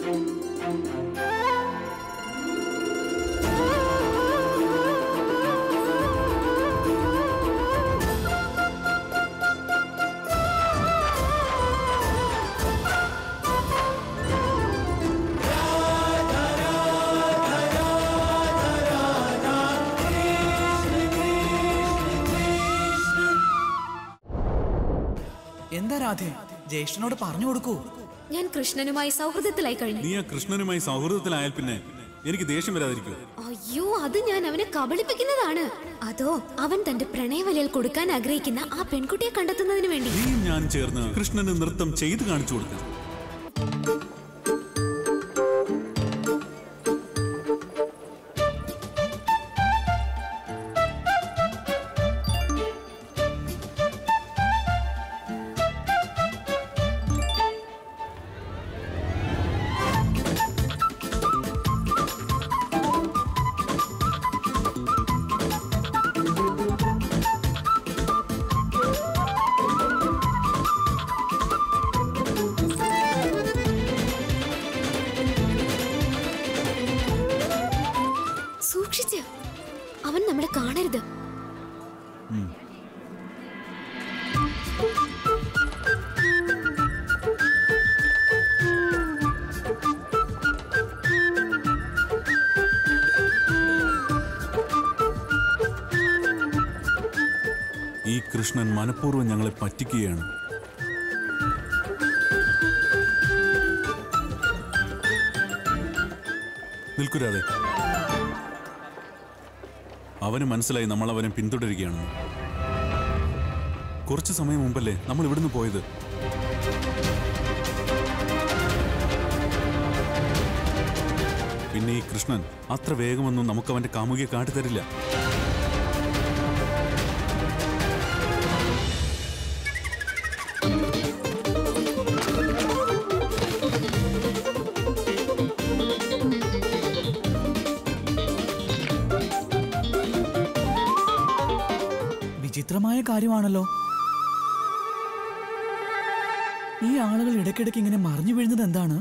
എന്താ രാധേ ജ്യേഷ്ഠനോട് പറഞ്ഞു കൊടുക്കൂ ഞാൻ കൃഷ്ണനുമായി സൗഹൃദത്തിലായി കഴിഞ്ഞു നീ ആ കൃഷ്ണനുമായി സൗഹൃദത്തിലായാൽ പിന്നെ എനിക്ക് ദേഷ്യം വരാതിരിക്കും അയ്യോ അത് ഞാൻ അവനെ കബളിപ്പിക്കുന്നതാണ് അതോ അവൻ തന്റെ പ്രണയവലയിൽ കൊടുക്കാൻ ആഗ്രഹിക്കുന്ന ആ പെൺകുട്ടിയെ കണ്ടെത്തുന്നതിന് വേണ്ടി നീയും ഞാനും ചേർന്ന് കൃഷ്ണന് നൃത്തം ചെയ്ത് കാണിച്ചു കൊടുക്കാം സൂക്ഷിച്ച് അവൻ നമ്മളെ കാണരുത് ഈ കൃഷ്ണൻ മനഃപൂർവ്വം ഞങ്ങളെ പറ്റിക്കുകയാണ് നിൽക്കുരാതെ അവന് മനസ്സിലായി നമ്മൾ അവനെ പിന്തുടരുകയാണെന്ന് കുറച്ചു സമയം മുമ്പല്ലേ നമ്മൾ ഇവിടുന്ന് പോയത് പിന്നെ ഈ കൃഷ്ണൻ അത്ര വേഗമൊന്നും നമുക്ക് അവന്റെ കാമുകിയെ കാട്ടിത്തരില്ല വിചിത്രമായ കാര്യമാണല്ലോ ഈ ആളുകൾ ഇടയ്ക്കിടയ്ക്ക് ഇങ്ങനെ മറിഞ്ഞു വീഴുന്നത് എന്താണ്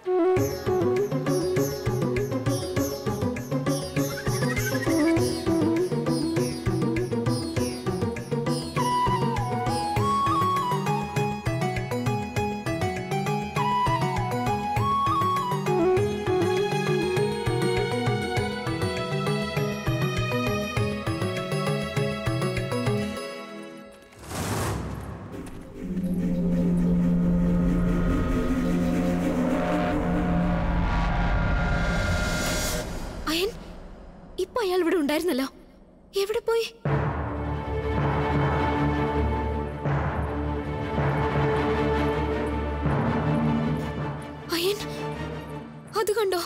അയൻ ഇപ്പൊ അയാൾ ഇവിടെ ഉണ്ടായിരുന്നല്ലോ എവിടെ പോയി അയൻ അത് കണ്ടോ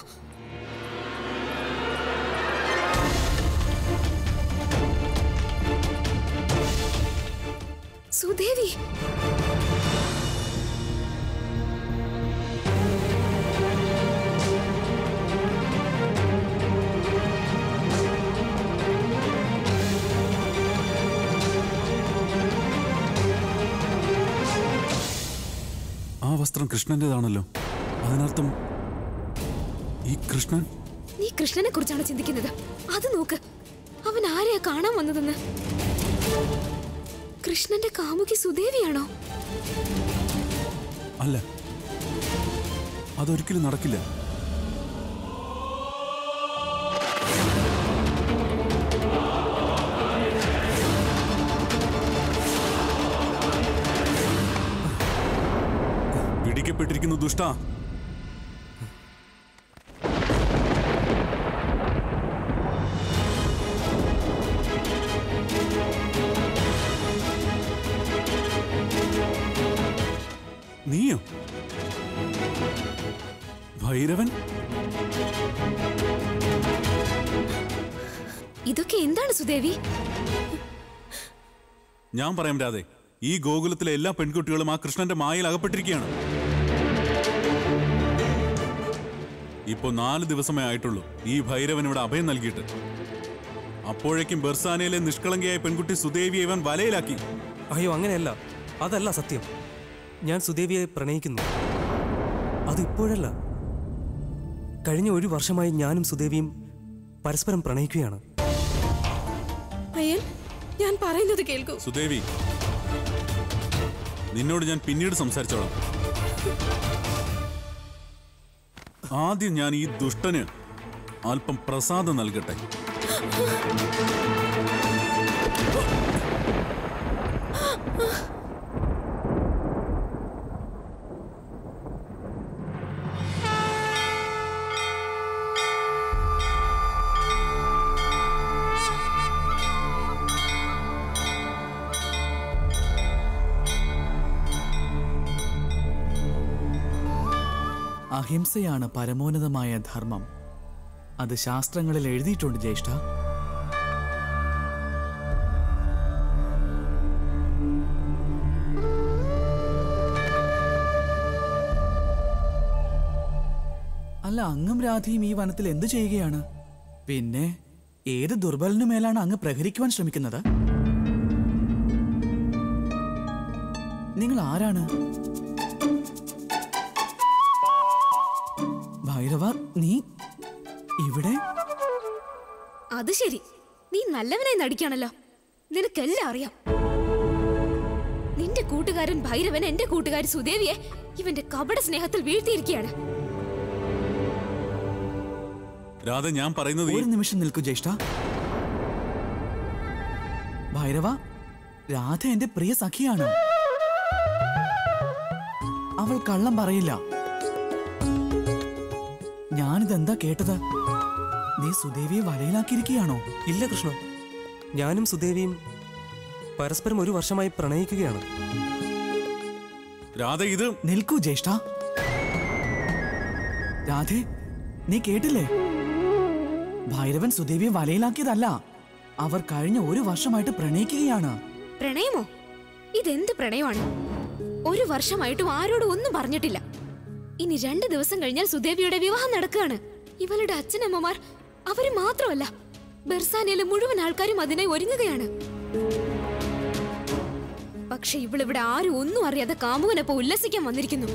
സുദേവി ആ വസ്ത്രം കൃഷ്ണന്റേതാണല്ലോ അതിനർത്ഥം ഈ കൃഷ്ണൻ നീ കൃഷ്ണനെ കുറിച്ചാണ് ചിന്തിക്കുന്നത് അത് നോക്ക് അവൻ ആരെയാ കാണാൻ വന്നതെന്ന് കൃഷ്ണന്റെ കാമുകി സുദേവിയാണോ അല്ല അതൊരിക്കലും നടക്കില്ല പിടിക്കപ്പെട്ടിരിക്കുന്നു ദുഷ്ട നീയോ ഭൈരവൻ ഇതൊക്കെ എന്താണ് സുദേവി ഞാൻ പറയാം രാധെ ഈ ഗോകുലത്തിലെ എല്ലാ പെൺകുട്ടികളും ആ കൃഷ്ണന്റെ മായയിൽ അകപ്പെട്ടിരിക്കുകയാണ് ഇപ്പോ നാല് ദിവസമേ ആയിട്ടുള്ളൂ ഈ ഭൈരവൻ ഇവിടെ അഭയം നൽകിയിട്ട് അപ്പോഴേക്കും ബെർസാനയിലെ നിഷ്കളങ്കയായ പെൺകുട്ടി സുദേവിയെ ഇവൻ വലയിലാക്കി അയ്യോ അങ്ങനെയല്ല അതല്ല സത്യം ഞാൻ സുദേവിയെ പ്രണയിക്കുന്നു അത് ഇപ്പോഴല്ല കഴിഞ്ഞ ഒരു വർഷമായി ഞാനും സുദേവിയും പരസ്പരം പ്രണയിക്കുകയാണ് അയ്യൻ ഞാൻ പറയുന്നത് കേൾക്കൂ സുദേവി നിന്നോട് ഞാൻ പിന്നീട് സംസാരിച്ചോളാം ആദ്യം ഞാൻ ഈ ദുഷ്ടന് അല്പം പ്രസാദം നൽകട്ടെ അഹിംസയാണ് പരമോന്നതമായ ധർമ്മം അത് ശാസ്ത്രങ്ങളിൽ എഴുതിയിട്ടുണ്ട് ജ്യേഷ്ഠ അല്ല അങ്ങും രാധയും ഈ വനത്തിൽ എന്തു ചെയ്യുകയാണ് പിന്നെ ഏത് ദുർബലനു മേലാണ് അങ്ങ് പ്രഹരിക്കുവാൻ ശ്രമിക്കുന്നത് നിങ്ങൾ ആരാണ് ഭൈരവ നീ ഇവിടെ അത് ശരി നീ നല്ലവനായി നടിക്കാണല്ലോ നിനക്കെല്ലാം അറിയാം നിന്റെ കൂട്ടുകാരൻ ഭൈരവൻ എന്റെ കൂട്ടുകാരി സുദേവിയെ ഇവന്റെ കപട സ്നേഹത്തിൽ വീഴ്ത്തിയിരിക്കുകയാണ് രാധ ഞാൻ പറയുന്നത് ഈ- ഒരു നിമിഷം നിൽക്കൂ ജ്യേഷ്ഠ ഭൈരവ രാധ എന്റെ പ്രിയ സഖിയാണ് അവൾ കള്ളം പറയില്ല ഞാനിതെന്താ കേട്ടത് നീ സുദേവിയെ വലയിലാക്കിയിരിക്കുകയാണോ ഇല്ല കൃഷ്ണ ഞാനും സുദേവിയും പരസ്പരം ഒരു വർഷമായി പ്രണയിക്കുകയാണ് രാധ ഇത് നിൽക്കൂ ജ്യേഷ്ഠ രാധേ നീ കേട്ടില്ലേ ഭൈരവൻ സുദേവിയെ വലയിലാക്കിയതല്ല അവർ കഴിഞ്ഞ ഒരു വർഷമായിട്ട് പ്രണയിക്കുകയാണ് പ്രണയമോ ഇതെന്ത് പ്രണയമാണ് ഒരു വർഷമായിട്ടും ആരോടും ഒന്നും പറഞ്ഞിട്ടില്ല ഇനി രണ്ട് ദിവസം കഴിഞ്ഞാൽ സുദേവിയുടെ വിവാഹം നടക്കുകയാണ് ഇവളുടെ അച്ഛനമ്മമാർ അവര് മാത്രമല്ല ബെർസാനയിലെ മുഴുവൻ ആൾക്കാരും അതിനായി ഒരുങ്ങുകയാണ് പക്ഷെ ഇവളിവിടെ ആരും ഒന്നും അറിയാതെ കാമുകനൊപ്പം ഉല്ലസിക്കാൻ വന്നിരിക്കുന്നു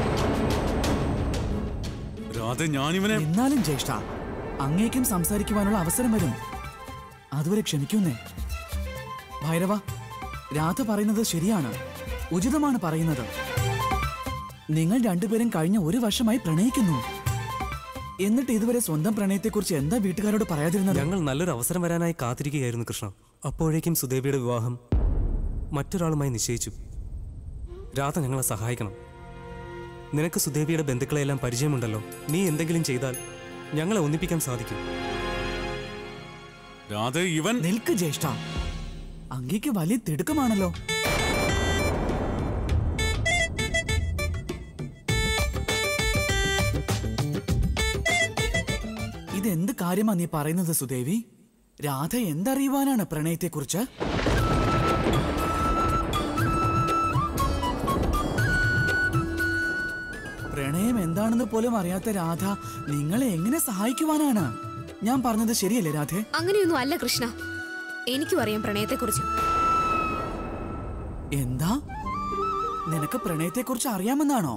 രാധ ഞാനിവനെ എന്നാലും ജ്യേഷ്ഠ അങ്ങേക്കും സംസാരിക്കുവാനുള്ള അവസരം വരും അതുവരെ ക്ഷമിക്കുന്നേ ഭൈരവ രാധ പറയുന്നത് ശരിയാണ് ഉചിതമാണ് പറയുന്നത് നിങ്ങൾ രണ്ടുപേരും കഴിഞ്ഞ ഒരു വർഷമായി പ്രണയിക്കുന്നു എന്നിട്ട് ഇതുവരെ സ്വന്തം പ്രണയത്തെക്കുറിച്ച് എന്താ വീട്ടുകാരോട് പറയാതിരുന്നത് ഞങ്ങൾ നല്ലൊരു അവസരം വരാനായി കാത്തിരിക്കുകയായിരുന്നു കൃഷ്ണ അപ്പോഴേക്കും സുദേവിയുടെ വിവാഹം മറ്റൊരാളുമായി നിശ്ചയിച്ചു രാധ ഞങ്ങളെ സഹായിക്കണം നിനക്ക് സുദേവിയുടെ ബന്ധുക്കളെല്ലാം പരിചയമുണ്ടല്ലോ നീ എന്തെങ്കിലും ചെയ്താൽ ഞങ്ങളെ ഒന്നിപ്പിക്കാൻ സാധിക്കും രാധ ഇവൻ നിൽക്ക് ജ്യേഷ്ഠ അങ്ങേക്ക് വലിയ തിടുക്കമാണല്ലോ ഇതെന്ത് കാര്യമാ നീ പറയുന്നത് സുദേവി രാധ എന്തറിയുവാനാണ് പ്രണയത്തെക്കുറിച്ച് പ്രണയം എന്താണെന്ന് പോലും അറിയാത്ത രാധ നിങ്ങളെ എങ്ങനെ സഹായിക്കുവാനാണ് ഞാൻ പറഞ്ഞത് ശരിയല്ലേ രാധേ അങ്ങനെയൊന്നും അല്ല കൃഷ്ണ എനിക്കും അറിയാം പ്രണയത്തെക്കുറിച്ച് എന്താ നിനക്ക് പ്രണയത്തെക്കുറിച്ച് അറിയാമെന്നാണോ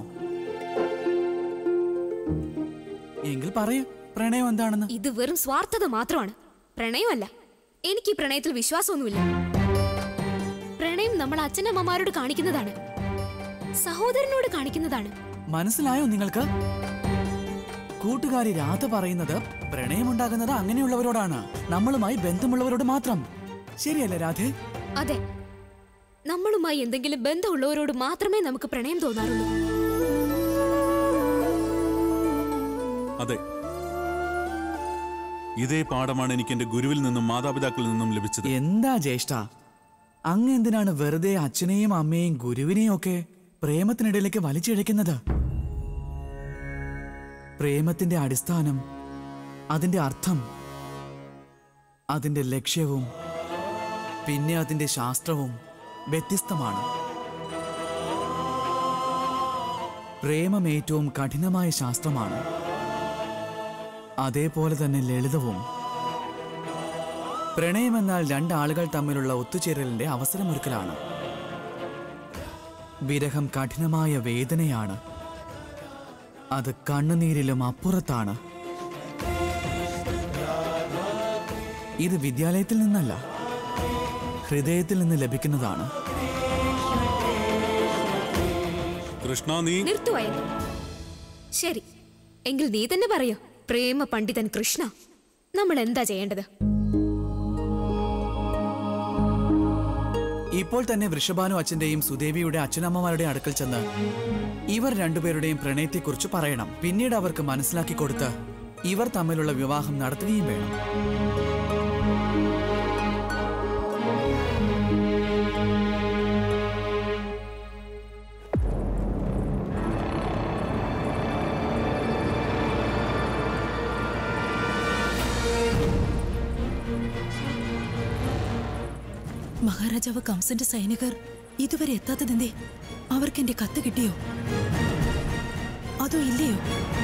എങ്കിൽ പറയൂ പ്രണയം എന്താണെന്ന് ഇത് വെറും സ്വാർത്ഥത മാത്രമാണ് പ്രണയമല്ല എനിക്ക് ഈ പ്രണയത്തിൽ വിശ്വാസമൊന്നുമില്ല പ്രണയം നമ്മൾ അച്ഛനമ്മമാരോട് കാണിക്കുന്നതാണ് സഹോദരനോട് കാണിക്കുന്നതാണ് മനസ്സിലായോ നിങ്ങൾക്ക് കൂട്ടുകാരി രാധ പറയുന്നത് പ്രണയമുണ്ടാകുന്നത് അങ്ങനെയുള്ളവരോടാണ് നമ്മളുമായി ബന്ധമുള്ളവരോട് മാത്രം ശരിയല്ലേ രാധേ അതെ നമ്മളുമായി എന്തെങ്കിലും ബന്ധമുള്ളവരോട് മാത്രമേ നമുക്ക് പ്രണയം തോന്നാറുള്ളൂ അതെ ഇതേ പാഠമാണ് എനിക്ക് എന്റെ ഗുരുവിൽ നിന്നും മാതാപിതാക്കളിൽ നിന്നും ലഭിച്ചത് എന്താ ജ്യേഷ്ഠ അങ്ങ് എന്തിനാണ് വെറുതെ അച്ഛനെയും അമ്മയെയും ഗുരുവിനെയും ഒക്കെ പ്രേമത്തിനിടയിലേക്ക് വലിച്ചിഴക്കുന്നത് പ്രേമത്തിന്റെ അടിസ്ഥാനം അതിന്റെ അർത്ഥം അതിന്റെ ലക്ഷ്യവും പിന്നെ അതിന്റെ ശാസ്ത്രവും വ്യത്യസ്തമാണ് പ്രേമം ഏറ്റവും കഠിനമായ ശാസ്ത്രമാണ് അതേപോലെ തന്നെ ലളിതവും പ്രണയമെന്നാൽ രണ്ടാളുകൾ തമ്മിലുള്ള ഒത്തുചേരലിന്റെ അവസരമൊരുക്കലാണ് വിരഹം കഠിനമായ വേദനയാണ് അത് കണ്ണുനീരിലും അപ്പുറത്താണ് ഇത് വിദ്യാലയത്തിൽ നിന്നല്ല ഹൃദയത്തിൽ നിന്ന് ലഭിക്കുന്നതാണ് കൃഷ്ണ നീ നിർത്തുവയൻ ശരി എങ്കിൽ നീ തന്നെ പറയൂ പ്രേമ പണ്ഡിതൻ കൃഷ്ണ നമ്മൾ എന്താ ചെയ്യേണ്ടത് ഇപ്പോൾ തന്നെ വൃഷഭാനു അച്ഛന്റെയും സുദേവിയുടെ അച്ഛനമ്മമാരുടെ അടുക്കൽ ചെന്ന് ഇവർ രണ്ടുപേരുടെയും പ്രണയത്തെക്കുറിച്ച് പറയണം പിന്നീട് അവർക്ക് മനസ്സിലാക്കി കൊടുത്ത് ഇവർ തമ്മിലുള്ള വിവാഹം നടത്തുകയും വേണം മഹാരാജാവ് കംസന്റെ സൈനികർ ഇതുവരെ എത്താത്തതെന്തേ അവർക്ക് എന്റെ കത്ത് കിട്ടിയോ അതോ ഇല്ലയോ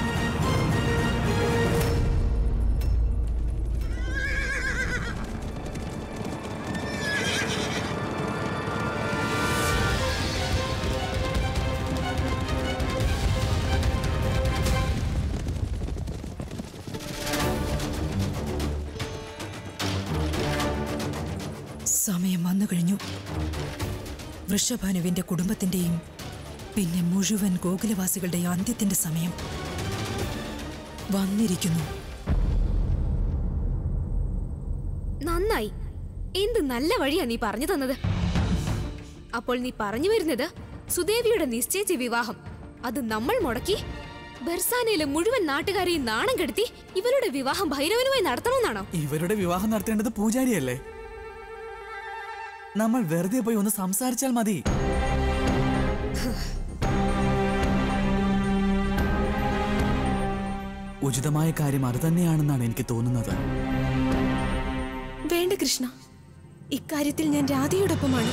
സമയം വന്നു കഴിഞ്ഞു വൃഷഭാനുവിന്റെ കുടുംബത്തിന്റെയും പിന്നെ മുഴുവൻ ഗോകുലവാസികളുടെ അന്ത്യത്തിന്റെ സമയം വന്നിരിക്കുന്നു നന്നായി എന്ത് നല്ല വഴിയാ നീ പറഞ്ഞു തന്നത് അപ്പോൾ നീ പറഞ്ഞു വരുന്നത് സുദേവിയുടെ നിശ്ചയിച്ച വിവാഹം അത് നമ്മൾ മുടക്കി ബർസാനയിലെ മുഴുവൻ നാട്ടുകാരെയും നാണം കെടുത്തി ഇവരുടെ വിവാഹം ഭൈരവനുമായി നടത്തണമെന്നാണോ ഇവരുടെ വിവാഹം നടത്തേണ്ടത് പൂജാരിയല്ലേ നമ്മൾ വെറുതെ പോയി ഒന്ന് സംസാരിച്ചാൽ മതി ഉചിതമായ കാര്യം അത് തന്നെയാണെന്നാണ് എനിക്ക് തോന്നുന്നത് വേണ്ട കൃഷ്ണ ഇക്കാര്യത്തിൽ ഞാൻ രാധയോടൊപ്പമാണ്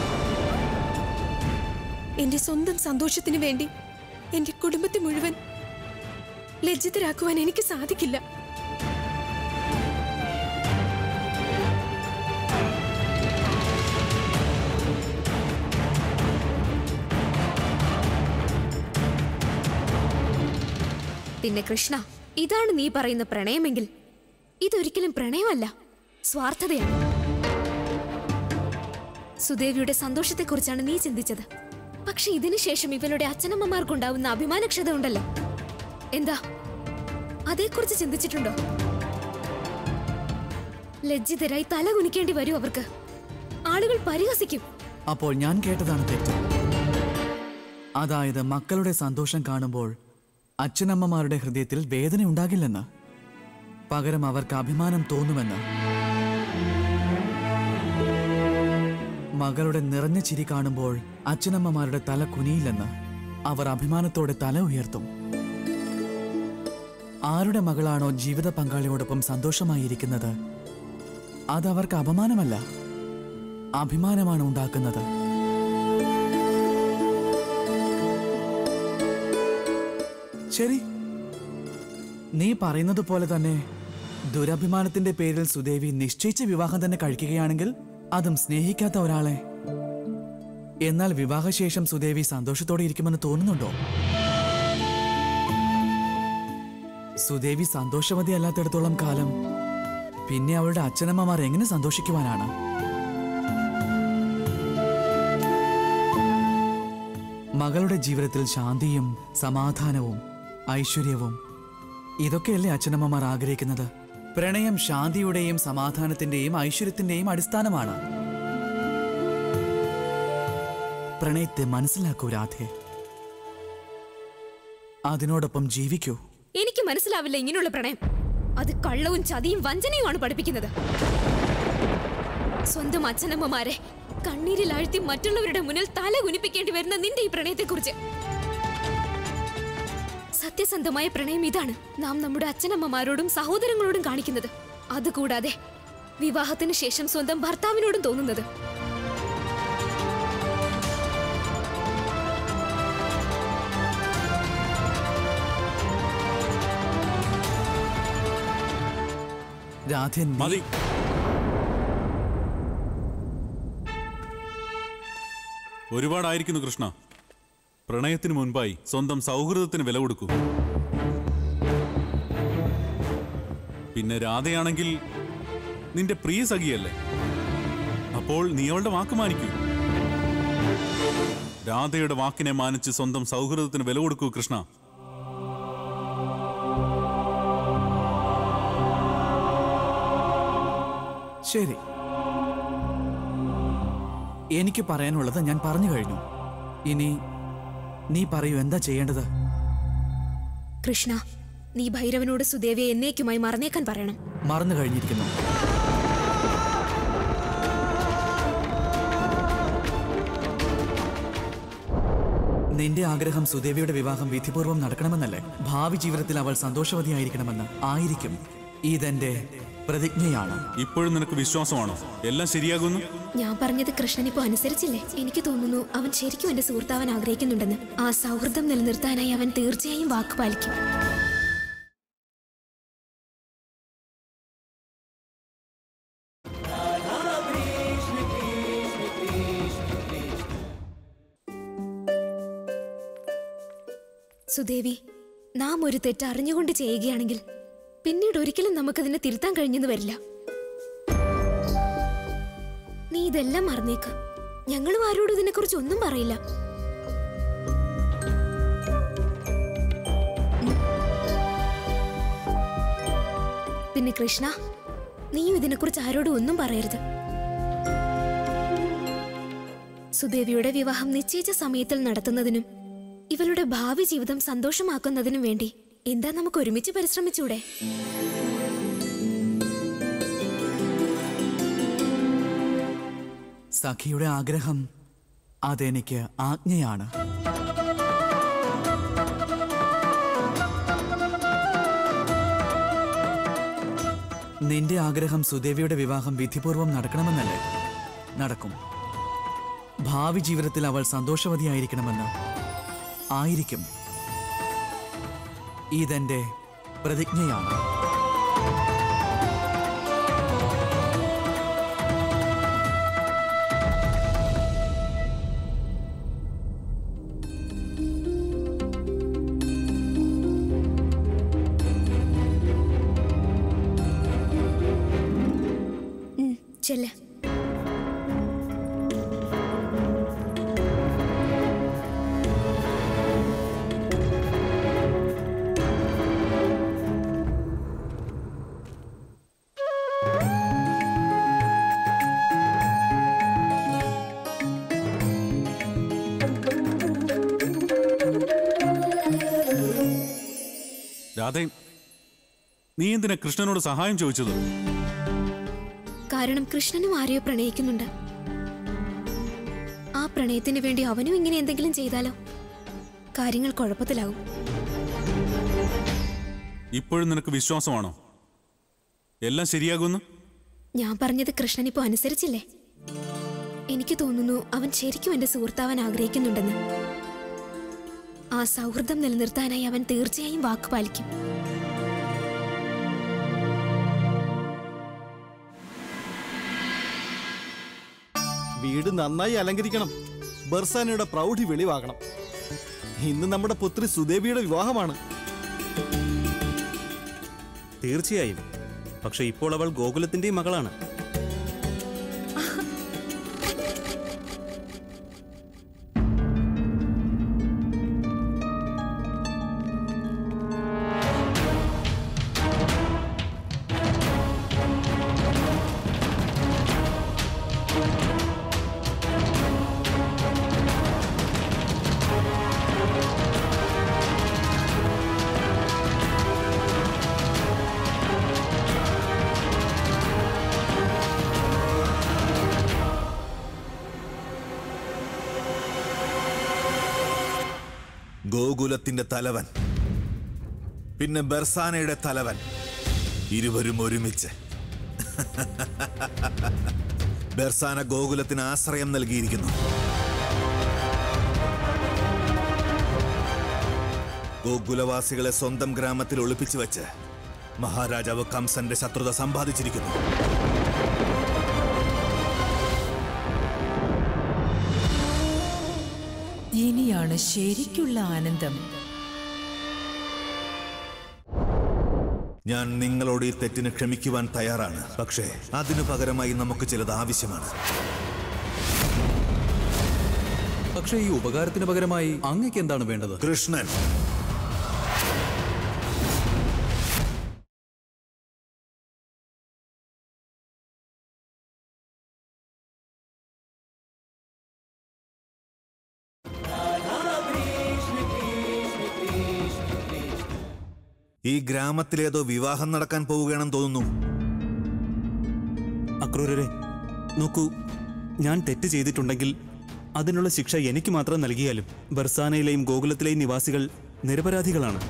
എന്റെ സ്വന്തം സന്തോഷത്തിന് വേണ്ടി എന്റെ കുടുംബത്തെ മുഴുവൻ ലജ്ജിതരാക്കുവാൻ എനിക്ക് സാധിക്കില്ല പിന്നെ കൃഷ്ണ ഇതാണ് നീ പറയുന്ന പ്രണയമെങ്കിൽ ഇതൊരിക്കലും പ്രണയമല്ല സ്വാർത്ഥതയാണ് സുദേവിയുടെ സന്തോഷത്തെക്കുറിച്ചാണ് നീ ചിന്തിച്ചത് പക്ഷെ ഇതിനു ശേഷം ഇവളുടെ അച്ഛനമ്മമാർക്കുണ്ടാവുന്ന അഭിമാനക്ഷത ഉണ്ടല്ലോ എന്താ അതേക്കുറിച്ച് ചിന്തിച്ചിട്ടുണ്ടോ ലജ്ജിതരായി തല കുനിക്കേണ്ടി വരും അവർക്ക് ആളുകൾ പരിഹസിക്കും അപ്പോൾ ഞാൻ കേട്ടതാണ് തെറ്റ് അതായത് മക്കളുടെ സന്തോഷം കാണുമ്പോൾ അച്ഛനമ്മമാരുടെ ഹൃദയത്തിൽ വേദന ഉണ്ടാകില്ലെന്ന് പകരം അവർക്ക് അഭിമാനം തോന്നുമെന്ന് മകളുടെ നിറഞ്ഞ ചിരി കാണുമ്പോൾ അച്ഛനമ്മമാരുടെ തല കുനിയില്ലെന്ന് അവർ അഭിമാനത്തോടെ തല ഉയർത്തും ആരുടെ മകളാണോ ജീവിത പങ്കാളിയോടൊപ്പം സന്തോഷമായിരിക്കുന്നത് അതവർക്ക് അപമാനമല്ല അഭിമാനമാണ് ഉണ്ടാക്കുന്നത് ശരി നീ പറയുന്നത് പോലെ തന്നെ ദുരഭിമാനത്തിന്റെ പേരിൽ സുദേവി നിശ്ചയിച്ച വിവാഹം തന്നെ കഴിക്കുകയാണെങ്കിൽ അതും സ്നേഹിക്കാത്ത ഒരാളെ എന്നാൽ വിവാഹശേഷം സുദേവി സന്തോഷത്തോടെ ഇരിക്കുമെന്ന് തോന്നുന്നുണ്ടോ സുദേവി സന്തോഷവതി അല്ലാത്തിടത്തോളം കാലം പിന്നെ അവളുടെ അച്ഛനമ്മമാർ എങ്ങനെ സന്തോഷിക്കുവാനാണ് മകളുടെ ജീവിതത്തിൽ ശാന്തിയും സമാധാനവും ഐശ്വര്യവും ഇതൊക്കെയല്ലേ അച്ഛനമ്മമാർ ആഗ്രഹിക്കുന്നത് പ്രണയം ശാന്തിയുടെയും സമാധാനത്തിന്റെയും ഐശ്വര്യത്തിന്റെയും അടിസ്ഥാനമാണ് പ്രണയത്തെ മനസ്സിലാക്കൂ രാധേ അതിനോടൊപ്പം ജീവിക്കൂ എനിക്ക് മനസ്സിലാവില്ല ഇങ്ങനെയുള്ള പ്രണയം അത് കള്ളവും ചതിയും വഞ്ചനയുമാണ് പഠിപ്പിക്കുന്നത് സ്വന്തം അച്ഛനമ്മമാരെ കണ്ണീരിൽ ആഴ്ത്തി മറ്റുള്ളവരുടെ മുന്നിൽ തല കുനിപ്പിക്കേണ്ടി വരുന്ന നിന്റെ ഈ പ്രണയത്തെക്കുറിച്ച് സത്യസന്ധമായ പ്രണയം ഇതാണ് നാം നമ്മുടെ അച്ഛനമ്മമാരോടും സഹോദരങ്ങളോടും കാണിക്കുന്നത് അതുകൂടാതെ വിവാഹത്തിന് ശേഷം സ്വന്തം ഭർത്താവിനോടും തോന്നുന്നത് രാധേ നീ- മതി ഒരുപാടായിരിക്കുന്നു കൃഷ്ണ പ്രണയത്തിന് മുൻപായി സ്വന്തം സൗഹൃദത്തിന് വില കൊടുക്കൂ പിന്നെ രാധയാണെങ്കിൽ നിന്റെ പ്രിയ സഖിയല്ലേ അപ്പോൾ നീ അവളുടെ വാക്ക് മാനിക്കൂ രാധയുടെ വാക്കിനെ മാനിച്ച് സ്വന്തം സൗഹൃദത്തിന് വില കൊടുക്കൂ കൃഷ്ണ ശരി എനിക്ക് പറയാനുള്ളത് ഞാൻ പറഞ്ഞു കഴിഞ്ഞു ഇനി നീ പറയൂ എന്താ ചെയ്യേണ്ടത് കൃഷ്ണ നീ ഭൈരവനോട് സുദേവിയെ എന്നേക്കുമായി മറന്നേക്കാൻ പറയണം മറന്നു കഴിഞ്ഞിരിക്കുന്നു നിന്റെ ആഗ്രഹം സുദേവിയുടെ വിവാഹം വിധിപൂർവ്വം നടക്കണമെന്നല്ലേ ഭാവി ജീവിതത്തിൽ അവൾ സന്തോഷവതിയായിരിക്കണമെന്ന് ആയിരിക്കും ഇതെന്റെ പ്രതിജ്ഞയാണ് ഇപ്പോഴും നിനക്ക് വിശ്വാസമാണോ എല്ലാം ശരിയാകുന്നു ഞാൻ പറഞ്ഞത് കൃഷ്ണൻ ഇപ്പോ അനുസരിച്ചില്ലേ എനിക്ക് തോന്നുന്നു അവൻ ശരിക്കും എന്റെ സുഹൃത്താവൻ ആഗ്രഹിക്കുന്നുണ്ടെന്ന് ആ സൗഹൃദം നിലനിർത്താനായി അവൻ തീർച്ചയായും വാക്ക് പാലിക്കും സുദേവി നാം ഒരു തെറ്റ് അറിഞ്ഞുകൊണ്ട് ചെയ്യുകയാണെങ്കിൽ പിന്നീട് ഒരിക്കലും നമുക്കതിനെ തിരുത്താൻ കഴിഞ്ഞെന്ന് വരില്ല നീ ഇതെല്ലാം മറന്നേക്ക് ഞങ്ങളും ആരോടും ഇതിനെക്കുറിച്ച് ഒന്നും പറയില്ല ഉം. പിന്നെ കൃഷ്ണ നീയും ഇതിനെക്കുറിച്ച് ആരോടും ഒന്നും പറയരുത് സുദേവിയുടെ വിവാഹം നിശ്ചയിച്ച സമയത്തിൽ നടത്തുന്നതിനും ഇവളുടെ ഭാവി ജീവിതം സന്തോഷമാക്കുന്നതിനും വേണ്ടി എന്താ നമുക്ക് ഒരുമിച്ച് പരിശ്രമിച്ചൂടെ സഖിയുടെ ആഗ്രഹം അതെനിക്ക് ആജ്ഞയാണ് നിന്റെ ആഗ്രഹം സുദേവിയുടെ വിവാഹം വിധിപൂർവം നടക്കണമെന്നല്ലേ നടക്കും ഭാവി ജീവിതത്തിൽ അവൾ സന്തോഷവതിയായിരിക്കണമെന്ന് ആയിരിക്കും ഇതെന്റെ പ്രതിജ്ഞയാണ് ഉം, ചെല്ല് രാധേ നീ എന്തിനാ കൃഷ്ണനോട് സഹായം ചോദിച്ചത് കാരണം കൃഷ്ണനും ആരെയോ പ്രണയിക്കുന്നുണ്ട് ആ പ്രണയത്തിന് വേണ്ടി അവനും ഇങ്ങനെ എന്തെങ്കിലും ചെയ്താലോ കാര്യങ്ങൾ കുഴപ്പത്തിലാവും ഇപ്പോഴും നിനക്ക് വിശ്വാസമാണോ എല്ലാം ശരിയാകുന്നു ഞാൻ പറഞ്ഞത് കൃഷ്ണൻ ഇപ്പോ അനുസരിച്ചില്ലേ എനിക്ക് തോന്നുന്നു അവൻ ശരിക്കും എന്റെ സുഹൃത്താവാൻ ആഗ്രഹിക്കുന്നുണ്ടെന്ന് ആ സൗഹൃദം നിലനിർത്താനായി അവൻ തീർച്ചയായും വാക്ക് പാലിക്കും വീട് നന്നായി അലങ്കരിക്കണം ബർസാനയുടെ പ്രൗഢി വെളിവാകണം ഇന്ന് നമ്മുടെ പുത്രി സുദേവിയുടെ വിവാഹമാണ് തീർച്ചയായും പക്ഷെ ഇപ്പോൾ അവൾ ഗോകുലത്തിന്റെയും മകളാണ് ഗോകുലത്തിന്റെ തലവൻ പിന്നെ ബർസാനയുടെ തലവൻ ഇരുവരും ഒരുമിച്ച് ബർസാന ഗോകുലത്തിന് ആശ്രയം നൽകിയിരിക്കുന്നു ഗോകുലവാസികളെ സ്വന്തം ഗ്രാമത്തിൽ ഒളിപ്പിച്ചു വെച്ച് മഹാരാജാവ് കംസന്റെ ശത്രുത സമ്പാദിച്ചിരിക്കുന്നു ഇനിയാണ് ശരിക്കുള്ള ആനന്ദം ഞാൻ നിങ്ങളോട് ഈ തെറ്റിന് ക്ഷമിക്കുവാൻ തയ്യാറാണ് പക്ഷേ അതിനു പകരമായി നമുക്ക് ചിലത് ആവശ്യമാണ് പക്ഷേ ഈ ഉപകാരത്തിന് പകരമായി അങ്ങക്ക് എന്താണ് വേണ്ടത് കൃഷ്ണൻ ഈ ഗ്രാമത്തിലേതോ വിവാഹം നടക്കാൻ പോവുകയാണെന്ന് തോന്നുന്നു അക്രൂരരെ നോക്കൂ ഞാൻ തെറ്റ് ചെയ്തിട്ടുണ്ടെങ്കിൽ അതിനുള്ള ശിക്ഷ എനിക്ക് മാത്രം നൽകിയാലും ബർസാനയിലെയും ഗോകുലത്തിലെയും നിവാസികൾ നിരപരാധികളാണ്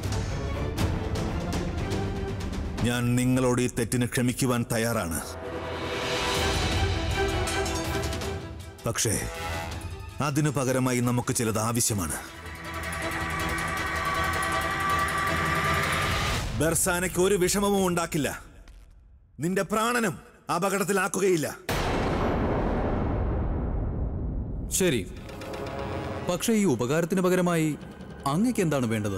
ഞാൻ നിങ്ങളോട് ഈ തെറ്റിന് ക്ഷമിക്കുവാൻ തയ്യാറാണ് പക്ഷേ അതിനു പകരമായി നമുക്ക് ചിലത് ആവശ്യമാണ് ബർസാനയ്ക്ക് ഒരു വിഷമവും ഉണ്ടാക്കില്ല നിന്റെ പ്രാണനും അപകടത്തിലാക്കുകയില്ല ശരി പക്ഷേ ഈ ഉപകാരത്തിന് പകരമായി അങ്ങക്ക് എന്താണ് വേണ്ടത്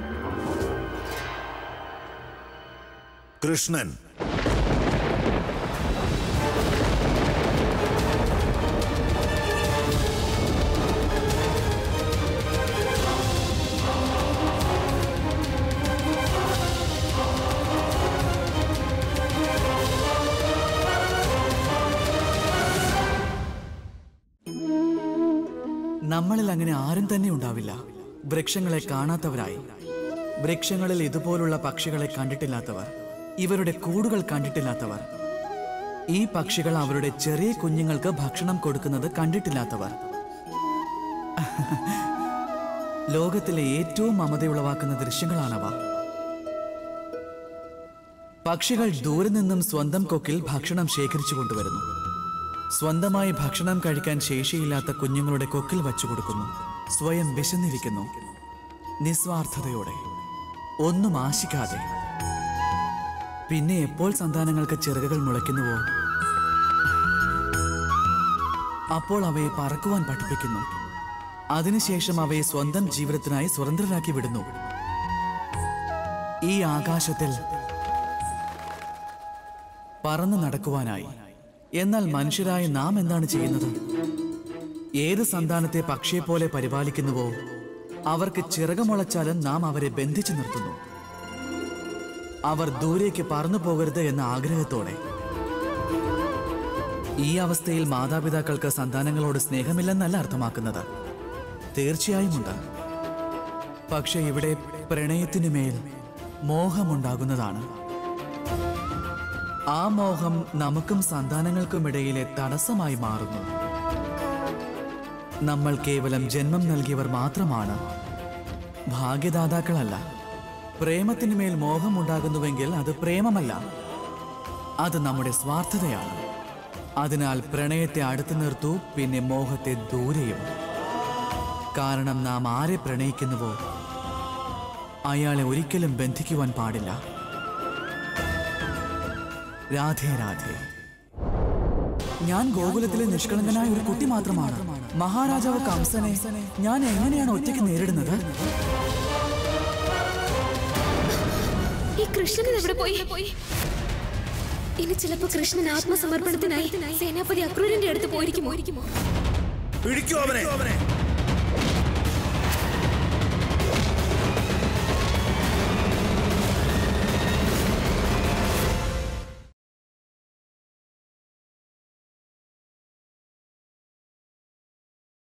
കൃഷ്ണൻ നമ്മളിൽ അങ്ങനെ ആരും തന്നെ ഉണ്ടാവില്ല വൃക്ഷങ്ങളെ കാണാത്തവരായി വൃക്ഷങ്ങളിൽ ഇതുപോലുള്ള പക്ഷികളെ കണ്ടിട്ടില്ലാത്തവർ ഇവരുടെ കൂടുകൾ കണ്ടിട്ടില്ലാത്തവർ ഈ പക്ഷികൾ അവരുടെ ചെറിയ കുഞ്ഞുങ്ങൾക്ക് ഭക്ഷണം കൊടുക്കുന്നത് കണ്ടിട്ടില്ലാത്തവർ ലോകത്തിലെ ഏറ്റവും മമതയുളവാക്കുന്ന ദൃശ്യങ്ങളാണവ പക്ഷികൾ ദൂരെ നിന്നും സ്വന്തം കൊക്കിൽ ഭക്ഷണം ശേഖരിച്ചു കൊണ്ടുവരുന്നു സ്വന്തമായി ഭക്ഷണം കഴിക്കാൻ ശേഷിയില്ലാത്ത കുഞ്ഞുങ്ങളുടെ കൊക്കിൽ വച്ചു കൊടുക്കുന്നു സ്വയം വിശന്നിരിക്കുന്നു നിസ്വാർത്ഥതയോടെ ഒന്നും ആശിക്കാതെ പിന്നെ എപ്പോൾ സന്താനങ്ങൾക്ക് ചിറകുകൾ മുളയ്ക്കുന്നുവോ അപ്പോൾ അവയെ പറക്കുവാൻ പഠിപ്പിക്കുന്നു അതിനുശേഷം അവയെ സ്വന്തം ജീവിതത്തിനായി സ്വതന്ത്രരാക്കി വിടുന്നു ഈ ആകാശത്തിൽ പറന്നു നടക്കുവാനായി എന്നാൽ മനുഷ്യരായ നാം എന്താണ് ചെയ്യുന്നത് ഏത് സന്താനത്തെ പക്ഷിയെപ്പോലെ പരിപാലിക്കുന്നുവോ അവർക്ക് ചിറകമുളച്ചാലും നാം അവരെ ബന്ധിച്ചു നിർത്തുന്നു അവർ ദൂരേക്ക് പറന്നു പോകരുത് എന്ന ആഗ്രഹത്തോടെ ഈ അവസ്ഥയിൽ മാതാപിതാക്കൾക്ക് സന്താനങ്ങളോട് സ്നേഹമില്ലെന്നല്ല അർത്ഥമാക്കുന്നത് തീർച്ചയായും ഉണ്ട് പക്ഷെ ഇവിടെ പ്രണയത്തിനുമേൽ മോഹമുണ്ടാകുന്നതാണ് ആ മോഹം നമുക്കും സന്താനങ്ങൾക്കുമിടയിലെ തടസ്സമായി മാറുന്നു നമ്മൾ കേവലം ജന്മം നൽകിയവർ മാത്രമാണ് ഭാഗ്യദാതാക്കളല്ല പ്രേമത്തിന് മേൽ മോഹമുണ്ടാകുന്നുവെങ്കിൽ അത് പ്രേമമല്ല അത് നമ്മുടെ സ്വാർത്ഥതയാണ് അതിനാൽ പ്രണയത്തെ അടുത്തു നിർത്തൂ പിന്നെ മോഹത്തെ ദൂരെയും കാരണം നാം ആരെ പ്രണയിക്കുന്നുവോ അയാളെ ഒരിക്കലും ബന്ധിക്കുവാൻ പാടില്ല രാധേ രാധേ ഞാൻ ഗോകുലത്തിലെ നിഷ്കളങ്കനായ ഒരു കുട്ടി മാത്രമാണ് മഹാരാജാവ് കംസനെ ഞാൻ എങ്ങനെയാണ് ഒറ്റയ്ക്ക് നേരിടുന്നത് ഈ കൃഷ്ണൻ എവിടെ പോയി ഇനി ചിലപ്പോ കൃഷ്ണൻ ആത്മസമർപ്പണത്തിനായി സേനാപതി അക്രൂരന്റെ അടുത്ത് പോയിരിക്കുമോ പിടിക്കൂ അവനെ